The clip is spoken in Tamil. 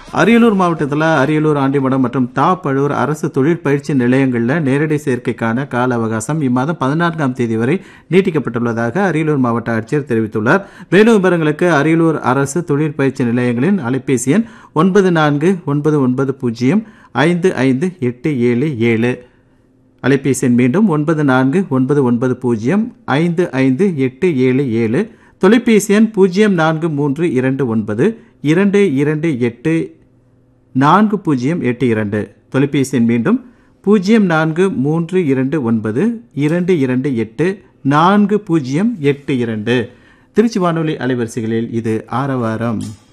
அரியலூர் மாவட்டத்தில் அரியலூர் ஆண்டிமடம் மற்றும் தாப்பழூர் அரசு தொழிற்பயிற்சி நிலையங்களில் நேரடி சேர்க்கைக்கான கால அவகாசம் இம்மாதம் பதினான்காம் தேதி வரை நீட்டிக்கப்பட்டுள்ளதாக அரியலூர் மாவட்ட ஆட்சியர் தெரிவித்துள்ளார் மேலும் விவரங்களுக்கு அரியலூர் அரசு தொழிற்பயிற்சி நிலையங்களின் அலைபேசி எண் ஒன்பது நான்கு ஒன்பது ஒன்பது பூஜ்ஜியம் ஐந்து ஐந்து எட்டு ஏழு ஏழு அலைபேசி எண் மீண்டும் ஒன்பது நான்கு ஒன்பது ஒன்பது பூஜ்ஜியம் ஐந்து ஐந்து எட்டு ஏழு ஏழு தொலைபேசி எண் பூஜ்ஜியம் நான்கு மூன்று இரண்டு ஒன்பது இரண்டு இரண்டு எட்டு நான்கு பூஜ்ஜியம் எட்டு இரண்டு தொலைபேசி எண் மீண்டும் பூஜ்ஜியம் நான்கு மூன்று இரண்டு ஒன்பது இரண்டு இரண்டு எட்டு நான்கு பூஜ்ஜியம் எட்டு இரண்டு திருச்சி வானொலி அலைவரிசைகளில் இது ஆரவாரம்